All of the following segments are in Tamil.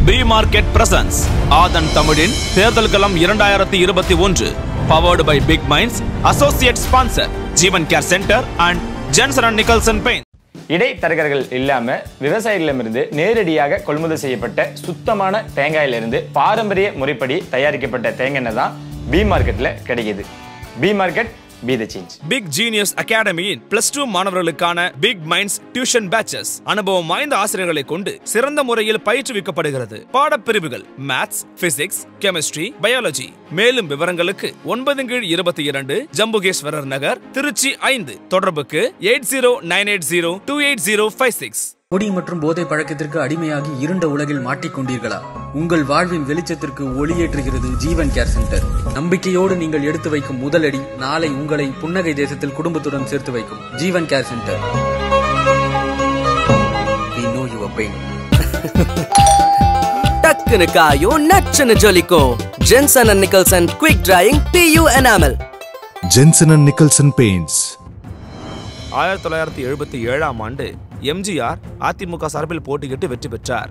பி மார்க்கெட் பிரசன்ஸ் ஆதன் தமிழின் தேர்தல் களம் இரண்டாயிரத்தி இருபத்தி ஒன்று powered by Big Minds associate sponsor Jeevan care centre and Jenson and Nicholson paint இடைத்தரகர்கள் இல்லாம விவசாயிகளிடமிருந்து நேரடியாக கொள்முதல் செய்யப்பட்ட சுத்தமான தேங்காயிலிருந்து பாரம்பரிய முறைப்படி தயாரிக்கப்பட்ட தேங்காய் எண்ணெய் தான் பி மார்க்கெட்ல கிடைக்குது B market be the change Big Genius அகாடமியின் பிளஸ் டூ மாணவர்களுக்கான பிக் மைண்ட்ஸ் டியூஷன் பேச்சஸ் அனுபவம் வாய்ந்த ஆசிரியர்களை கொண்டு சிறந்த முறையில் பயிற்றுவிக்கப்படுகிறது பாடப்பிரிவுகள் மேத்ஸ் பிசிக்ஸ் கெமிஸ்ட்ரி பயாலஜி மேலும் விவரங்களுக்கு ஒன்பது கீழ் இருபத்தி இரண்டு ஜம்புகேஸ்வரர் நகர் திருச்சி ஐந்து தொடர்புக்கு eight zero nine eight zero two eight zero five six குடி மற்றும் போதை பழக்கத்திற்கு அடிமையாகி இருண்ட உலகில் மாட்டிக்கொண்டீர்களா உங்கள் வாழ்வின் வெளிச்சத்திற்கு ஒளியேற்றுகிறது ஜீவன் கேர் சென்டர் நம்பிக்கையோடு நீங்கள் எடுத்து வைக்கும் முதலடி நாளை உங்களை புன்னகை தேசத்தில் குடும்பத்துடன் சேர்த்து வைக்கும் Jeevan care centre We know your pain. டக்குனு காயும் நச்சுன்னு ஜொலிக்கும் Jenson and Nicholson quick drying PU enamel Jensen and Nicholson Paints. ஆயிரத்தி தொள்ளாயிரத்தி எழுபத்தி ஏழாம் ஆண்டு எம்ஜிஆர் அதிமுக சார்பில் போட்டியிட்டு வெற்றி பெற்றார்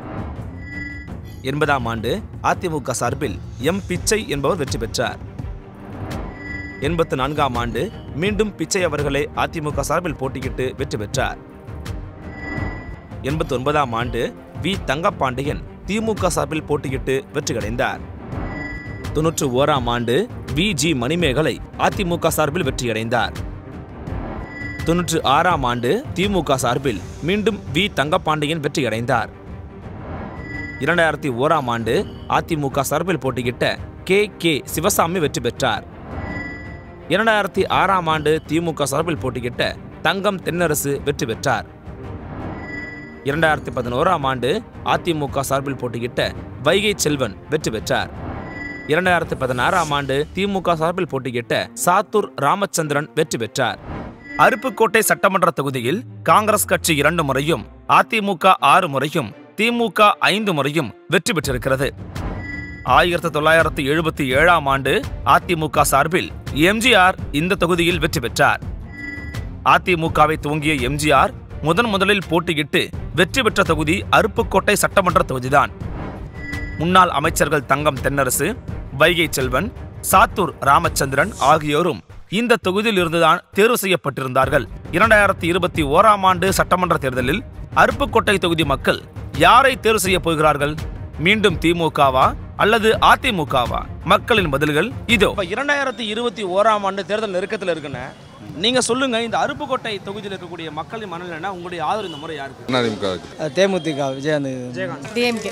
எண்பதாம் ஆண்டு அதிமுக சார்பில் எம் பிச்சை என்பவர் வெற்றி பெற்றார் எண்பத்து நான்காம் ஆண்டு மீண்டும் பிச்சை அவர்களே அதிமுக சார்பில் போட்டியிட்டு வெற்றி பெற்றார் எண்பத்தி ஒன்பதாம் ஆண்டு வி தங்கப்பாண்டியன் திமுக சார்பில் போட்டியிட்டு வெற்றியடைந்தார் தொன்னூற்று ஓராம் ஆண்டு வி ஜி மணிமேகலை அதிமுக சார்பில் வெற்றியடைந்தார் தொன்னூற்று ஆறாம் ஆண்டு திமுக சார்பில் மீண்டும் வி தங்கப்பாண்டியன் வெற்றியடைந்தார் இரண்டாயிரத்தி ஓராம் ஆண்டு அதிமுக சார்பில் போட்டியிட்ட கே கே சிவசாமி வெற்றி பெற்றார் இரண்டாயிரத்தி ஆறாம் ஆண்டு திமுக சார்பில் போட்டியிட்ட தங்கம் தென்னரசு வெற்றி பெற்றார் இரண்டாயிரத்தி பதினோராம் ஆண்டு அதிமுக சார்பில் போட்டியிட்ட வைகை செல்வன் வெற்றி பெற்றார் இரண்டாயிரத்தி பதினாறாம் ஆண்டு திமுக சார்பில் போட்டியிட்ட சாத்தூர் ராமச்சந்திரன் வெற்றி பெற்றார் அருப்புக்கோட்டை சட்டமன்ற தொகுதியில் காங்கிரஸ் கட்சி இரண்டு முறையும் அதிமுக ஆறு முறையும் திமுக ஐந்து முறையும் வெற்றி பெற்றிருக்கிறது ஆயிரத்தி தொள்ளாயிரத்தி எழுபத்தி ஏழாம் ஆண்டு அதிமுக சார்பில் எம்ஜிஆர் இந்த தொகுதியில் வெற்றி பெற்றார் அதிமுகவை துவங்கிய எம்ஜிஆர் முதன் முதலில் போட்டியிட்டு வெற்றி பெற்ற தொகுதி அருப்புக்கோட்டை சட்டமன்ற தொகுதிதான் முன்னாள் அமைச்சர்கள் தங்கம் தென்னரசு வைகை செல்வன் சாத்தூர் ராமச்சந்திரன் ஆகியோரும் இந்த தொகுதியில் இருந்துதான் தேர்வு செய்யப்பட்டிருந்தார்கள் இரண்டாயிரத்தி இருபத்தி ஓராம் ஆண்டு சட்டமன்ற தேர்தலில் அருப்புக்கோட்டை தொகுதி மக்கள் யாரை தேர்வு செய்ய போகிறார்கள் மீண்டும் திமுகவா அல்லது அதிமுகவா மக்களின் பதில்கள் இதோ இரண்டாயிரத்தி இருபத்தி ஓராம் ஆண்டு தேர்தல் நெருக்கத்தில் இருக்குன்னு நீங்க சொல்லுங்க இந்த அருப்புக்கோட்டை தொகுதியில் இருக்கக்கூடிய மக்களின் மனநிலை உங்களுடைய ஆதரவு இந்த முறை யாருக்கு தேமுதிக விஜயகாந்த் டிஎம்கே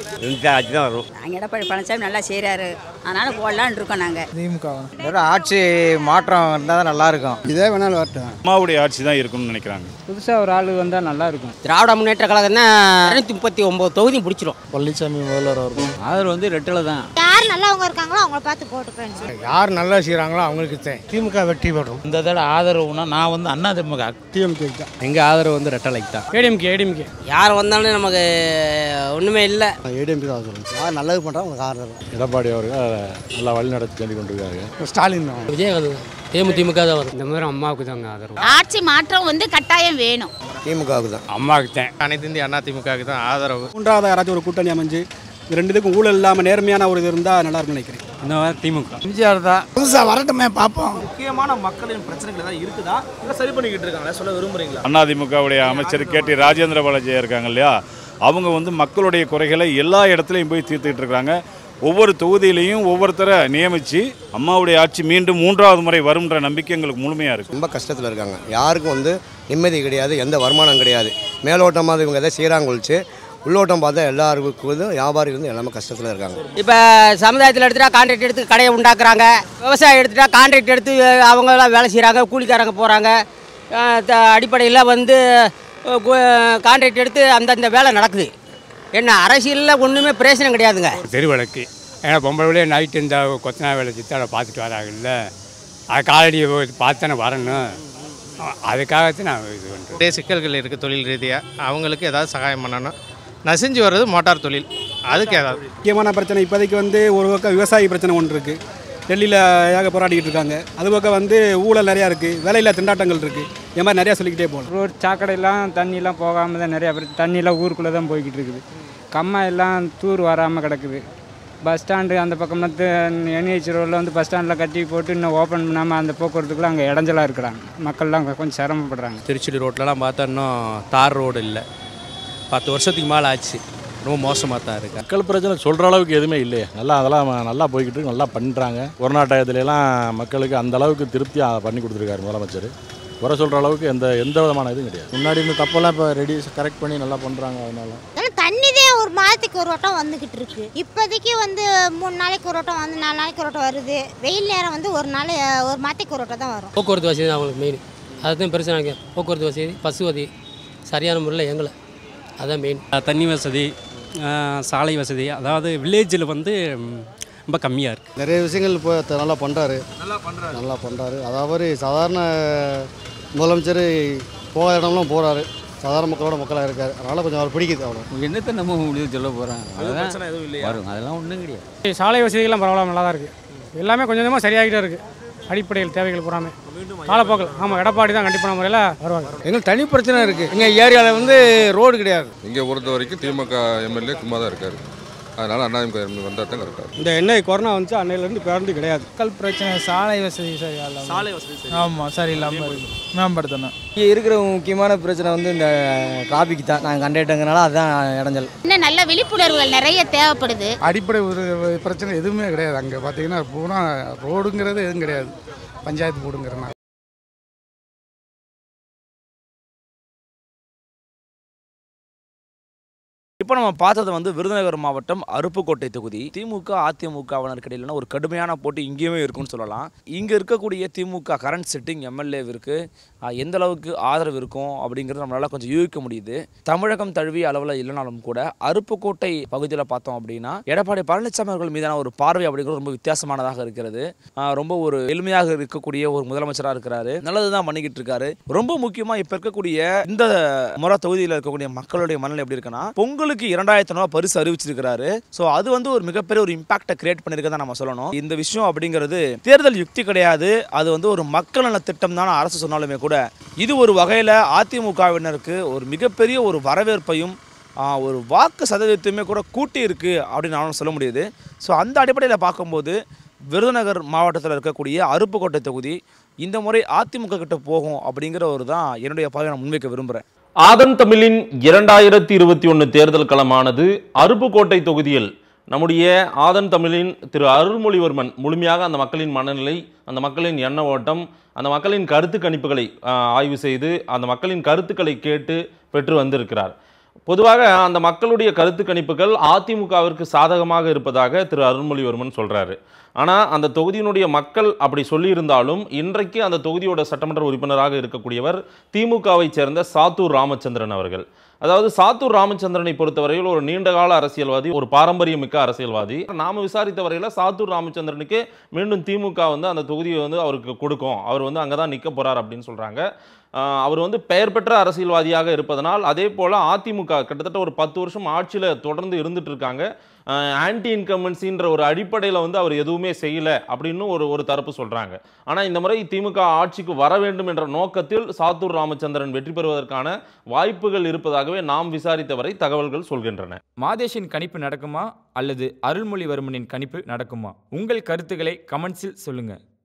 நாங்கள் எடப்பாடி பழனிசாமி நல்லா செய்கிறாரு அதனால போடலான்னு இருக்கோம் நாங்கள் திமுக வேற ஆட்சி மாற்றம் இருந்தால் தான் நல்லா இருக்கும் இதே வேணாலும் வரட்டும் அம்மாவுடைய ஆட்சி தான் இருக்கும்னு நினைக்கிறாங்க புதுசாக ஒரு ஆள் வந்தால் நல்லா இருக்கும் திராவிட முன்னேற்ற கழகம் தான் இரநூத்தி முப்பத்தி ஒன்பது தொகுதி பிடிச்சிரும் பழனிசாமி முதல்வர் இருக்கும் ஆதரவு வந்து ரெட்டில் தான் யார் நல்லவங்க இருக்காங்களோ அவங்கள பார்த்து போட்டுக்கிறேன் யார் நல்லா செய்கிறாங்களோ அவங்களுக்கு தான் திமுக வெற்றி பெறும் இந்த தடவை ஆதரவுனா நான் வந்து அண்ணா திமுக டிஎம்கே தான் எங்கள் ஆதரவு வந்து ரெட்டலைக்கு தான் ஏடிஎம்கே ஏடிஎம்கே யார் வந்தாலும் நமக்கு ஒன்றுமே இல்லை ஏடிஎம்கே தான் சொல்லுங்க யார் நல்லது பண்ணுறாங்க உங்களுக்கு ஆதரவு எடப்பாடி அவர்கள் நல்லா வழி நடத்தி சொல்லி கொண்டிருக்காங்க ஸ்டாலின் தான் விஜயகாந்த் தேமுதிமுக தான் வரும் இந்த மாதிரி அம்மாவுக்கு தாங்க ஆதரவு ஆட்சி மாற்றம் வந்து கட்டாயம் வேணும் திமுகவுக்கு தான் அம்மாவுக்கு தான் அனைத்து இந்திய அண்ணா திமுகவுக்கு தான் ஆதரவு மூன்றாவது யாராச்சும் ஒரு கூட்டணி அமைஞ்சு இது ரெண்டு இதுக்கும் ஊழல் இல்லாமல் நேர்மையான ஒரு இது இருந்தால் நல்லா இருக்கும்னு நினைக்கிறேன் இந்த மாதிரி திமுக எம்ஜிஆர் தான் புதுசாக வரட்டுமே பார்ப்போம் முக்கியமான மக்களின் பிரச்சனைகள் ஏதாவது இருக்குதா இல்ல சரி பண்ணிக்கிட்டு இருக்காங்களா சொல்ல விரும்புறீங்களா அதிமுகவுடைய அமைச்சர் கே டி ராஜேந்திர பாலாஜியா இருக்காங்க இல்லையா அவங்க வந்து மக்களுடைய குறைகளை எல்லா இடத்துலையும் போய் தீர்த்துக்கிட்டு இருக்காங்க ஒவ்வொரு தொகுதியிலையும் ஒவ்வொருத்தரை நியமித்து அம்மாவுடைய ஆட்சி மீண்டும் மூன்றாவது முறை வரும்ன்ற நம்பிக்கை எங்களுக்கு முழுமையாக இருக்குது ரொம்ப கஷ்டத்தில் இருக்காங்க யாருக்கும் வந்து நிம்மதி கிடையாது எந்த வருமானம் கிடையாது மேலோட்டமாக இவங்க எதை செய்கிறாங்க ஒழிச்சு உள்ளோட்டம் பார்த்தா எல்லாருக்கும் வந்து வியாபாரிகள் வந்து எல்லாமே கஷ்டத்தில் இருக்காங்க இப்போ சமுதாயத்தில் எடுத்துட்டா கான்ட்ராக்ட் எடுத்து கடையை உண்டாக்குறாங்க விவசாயம் எடுத்துட்டா கான்ட்ராக்ட் எடுத்து அவங்களாம் வேலை செய்கிறாங்க கூலிக்காரங்க போகிறாங்க அடிப்படையில் வந்து கான்ட்ராக்ட் எடுத்து அந்தந்த வேலை நடக்குது என்ன அரசியலில் ஒன்றுமே பிரயோசனம் கிடையாதுங்க தெரு வழக்கு ஏன்னா பொம்பளை விட நைட்டு இந்த கொத்தனா வேலை சித்தாட பார்த்துட்டு வராங்கல்ல அது காலடி பார்த்தானே வரணும் அதுக்காகத்தான் நான் இது பண்ணுறேன் நிறைய சிக்கல்கள் இருக்குது தொழில் ரீதியாக அவங்களுக்கு ஏதாவது சகாயம் பண்ணணும் நசிஞ்சு வர்றது மோட்டார் தொழில் அதுக்கு ஏதாவது முக்கியமான பிரச்சனை இப்போதைக்கு வந்து ஒரு பக்கம் விவசாயி பிரச்சனை ஒன்று இருக்குது டெல்லியில் ஏக போராடிக்கிட்டு இருக்காங்க அது பக்கம் வந்து ஊழல் நிறையா இருக்குது வேலையில்லா திண்டாட்டங்கள் இருக்குது இது மாதிரி நிறையா சொல்லிக்கிட்டே போகலாம் ரோட் சாக்கடையெல்லாம் தண்ணியெல்லாம் போகாமல் தான் நிறையா பேர் தண்ணியெல்லாம் ஊருக்குள்ளே தான் போய்கிட்டு இருக்குது கம்மா எல்லாம் தூர் வராமல் கிடக்குது பஸ் ஸ்டாண்டு அந்த பக்கம் என்ஹெச் ரோடில் வந்து பஸ் ஸ்டாண்டில் கட்டி போட்டு இன்னும் ஓப்பன் பண்ணாமல் அந்த போக்குவரத்துக்குலாம் அங்கே இடைஞ்சலாக இருக்கிறாங்க மக்கள்லாம் கொஞ்சம் சிரமப்படுறாங்க திருச்சி ரோட்லலாம் பார்த்தா இன்னும் தார் ரோடு இல்லை பத்து வருஷத்துக்கு மேலே ஆச்சு ரொம்ப மோசமாக தான் இருக்கு மக்கள் பிரச்சனை சொல்கிற அளவுக்கு எதுவுமே இல்லையே நல்லா அதெல்லாம் நல்லா போய்கிட்டு இருக்கு, நல்லா பண்ணுறாங்க கொரோனா டயத்துலலாம் மக்களுக்கு அந்த அளவுக்கு திருப்தியாக பண்ணி கொடுத்துருக்காரு முதலமைச்சர் குறை சொல்கிற அளவுக்கு எந்த எந்த விதமான இதுவும் கிடையாது முன்னாடி இந்த தப்பெல்லாம் இப்போ ரெடி கரெக்ட் பண்ணி நல்லா பண்ணுறாங்க அதனால ஆனால் தண்ணி தான் ஒரு மாதத்துக்கு ஒரு வட்டம் வந்துக்கிட்டு இருக்கு இப்போதைக்கு வந்து மூணு நாளைக்கு ஒரு வட்டம் வந்து நாலு நாளைக்கு ஒரு வட்டம் வருது வெயில் நேரம் வந்து ஒரு நாள் ஒரு மாதத்துக்கு ஒரு வட்டம் தான் வரும் போக்குவரத்து வசதி தான் அவங்களுக்கு மெயின் அதுதான் பிரச்சனை இருக்கு போக்குவரத்து வசதி பஸ் வசதி சரியான முறையில் எங்களை அதான் மெயின் தண்ணி வசதி ஆஹ், சாலை வசதி அதாவது வில்லேஜில் வந்து ம், ரொம்ப கம்மியாக இருக்குது நிறைய விஷயங்கள் இப்போ த- நல்லா பண்ணுறாரு நல்லா பண்ணுறாரு நல்லா பண்ணுறாரு அதாவது சாதாரண முதலமைச்சர் போக இடம்லாம் போகிறாரு சாதாரண மக்களோட மக்களாக இருக்கார் அதனால் கொஞ்சம் அவர் பிடிக்குது அவ்வளோ என்னத்தை நம்ம முடிவு சொல்ல போகிறோம் பிரச்சனை எதுவும் இல்லையா? வரும் அதெல்லாம் ஒன்றும் கிடையாது சாலை வசதிகள்லாம் பரவாயில்ல நல்லா தான் இருக்குது எல்லாமே கொஞ்சம் கொஞ்சமாக சரியாகிட்டே இருக்குது அடிப்படையில் தேவைகள் பூராமே காலப்போக்கில் ஆமாம் எடப்பாடி தான் கண்டிப்பான முறையில் வருவாங்க எங்களுக்கு தனி பிரச்சனை இருக்குது எங்கள் ஏரியாவில் வந்து ரோடு கிடையாது இங்கே பொறுத்த வரைக்கும் திமுக எம்எல்ஏ சும்மா தான் இருக்காரு அதனால் அண்ணாதிமுக எம்எல்ஏ வந்தால் தான் கரெக்டாக இந்த எண்ணெய் கொரோனா வந்துச்சு அன்னையிலேருந்து பேருந்து கிடையாது மக்கள் பிரச்சனை சாலை வசதி சரியா இல்லாம சாலை வசதி சரி. ஆமாம் சரியில்லாமல் இருக்கு மேம்படுத்தணும் இங்கே இருக்கிற முக்கியமான பிரச்சனை வந்து இந்த டிராபிக் தான் நாங்கள் கண்டக்டங்கனால அதுதான் இடைஞ்சல் இன்னும் நல்ல விழிப்புணர்வுகள் நிறைய தேவைப்படுது அடிப்படை ஒரு பிரச்சனை எதுவுமே கிடையாது அங்கே பார்த்தீங்கன்னா பூரா ரோடுங்கிறது எதுவும் கிடையாது பஞ்சாயத்து போடுங்கிறனால இப்போ நம்ம பார்த்தது வந்து விருதுநகர் மாவட்டம் அருப்புக்கோட்டை தொகுதி திமுக அதிமுகவினருக்கு இடையிலான ஒரு கடுமையான போட்டி இங்கேயுமே இருக்குன்னு சொல்லலாம் இங்கே இருக்கக்கூடிய திமுக கரண்ட் சிட்டிங் எம்எல்ஏவிற்கு எந்த அளவுக்கு ஆதரவு இருக்கும் அப்படிங்கிறது நம்மளால கொஞ்சம் யூகிக்க முடியுது தமிழகம் தழுவிய அளவில் இல்லைனாலும் கூட அருப்புக்கோட்டை பகுதியில் பார்த்தோம் அப்படின்னா எடப்பாடி பழனிசாமி அவர்கள் மீதான ஒரு பார்வை அப்படிங்கிறது ரொம்ப வித்தியாசமானதாக இருக்கிறது ஆஹ் ரொம்ப ஒரு எளிமையாக இருக்கக்கூடிய ஒரு முதலமைச்சராக இருக்கிறாரு நல்லது தான் பண்ணிக்கிட்டு இருக்காரு ரொம்ப முக்கியமாக இப்போ இருக்கக்கூடிய இந்த முறை தொகுதியில் இருக்கக்கூடிய மக்களுடைய மனநிலை எப்படி இருக்குன்னா பொங்கலுக்கு இரண்டாயிரத்தி ரூபாய் பரிசு அறிவிச்சிருக்கிறாரு ஸோ அது வந்து ஒரு மிகப்பெரிய ஒரு இம்பாக்டை கிரியேட் பண்ணியிருக்கதான் நம்ம சொல்லணும் இந்த விஷயம் அப்படிங்கிறது தேர்தல் யுக்தி கிடையாது அது வந்து ஒரு மக்கள் நல திட்டம் தான் அரசு சொன்னாலுமே கூட இது ஒரு வகையில் அதிமுகவினருக்கு ஒரு மிகப்பெரிய ஒரு வரவேற்பையும் ஆஹ், ஒரு வாக்கு சதவீதத்தையுமே கூட கூட்டி இருக்கு அப்படின்னு நானும் சொல்ல முடியுது ஸோ அந்த அடிப்படையில் பார்க்கும்போது விருதுநகர் மாவட்டத்தில் இருக்கக்கூடிய அருப்புக்கோட்டை தொகுதி இந்த முறை அதிமுக கிட்ட போகும் அப்படிங்கிற ஒரு தான் என்னுடைய பார்வை நான் முன்வைக்க விரும்புகிறேன் ஆதன் தமிழின் இரண்டாயிரத்தி இருபத்தி ஒன்று தேர்தல் களமானது அருப்புக்கோட்டை தொகுதியில் நம்முடைய ஆதன் தமிழின் திரு அருள்மொழிவர்மன் முழுமையாக அந்த மக்களின் மனநிலை அந்த மக்களின் எண்ண ஓட்டம் அந்த மக்களின் கருத்து கணிப்புகளை ஆஹ், ஆய்வு செய்து அந்த மக்களின் கருத்துக்களை கேட்டு பெற்று வந்திருக்கிறார் பொதுவாக அந்த மக்களுடைய கருத்து கணிப்புகள் அதிமுகவிற்கு சாதகமாக இருப்பதாக திரு அருள்மொழிவர்மன் சொல்றாரு ஆனால் அந்த தொகுதியினுடைய மக்கள் அப்படி சொல்லியிருந்தாலும் இன்றைக்கு அந்த தொகுதியோட சட்டமன்ற உறுப்பினராக இருக்கக்கூடியவர் திமுகவை சேர்ந்த சாத்தூர் ராமச்சந்திரன் அவர்கள் அதாவது சாத்தூர் ராமச்சந்திரனை பொறுத்தவரையில் ஒரு நீண்டகால அரசியல்வாதி ஒரு பாரம்பரியமிக்க அரசியல்வாதி நாம விசாரித்த வரையில் சாத்தூர் ராமச்சந்திரனுக்கு மீண்டும் திமுக வந்து அந்த தொகுதியை வந்து அவருக்கு கொடுக்கும் அவர் வந்து அங்கே தான் நிற்க போறார் அப்படின்னு சொல்றாங்க ஆஹ் அவர் வந்து பெயர் பெற்ற அரசியல்வாதியாக இருப்பதனால் அதே போல் அதிமுக கிட்டத்தட்ட ஒரு பத்து வருஷம் ஆட்சியில் தொடர்ந்து இருந்துட்டு இருக்காங்க ஆன்டி இன்கம்பன்சின்ற ஒரு அடிப்படையில் வந்து அவர் எதுவுமே செய்யல அப்படின்னு ஒரு ஒரு தரப்பு சொல்றாங்க ஆனால் இந்த முறை திமுக ஆட்சிக்கு வர வேண்டும் என்ற நோக்கத்தில் சாத்தூர் ராமச்சந்திரன் வெற்றி பெறுவதற்கான வாய்ப்புகள் இருப்பதாகவே நாம் விசாரித்த வரை தகவல்கள் சொல்கின்றன மாதேஷின் கணிப்பு நடக்குமா அல்லது அருள்மொழிவர்மனின் கணிப்பு நடக்குமா உங்கள் கருத்துக்களை கமெண்ட்ஸில் சொல்லுங்கள்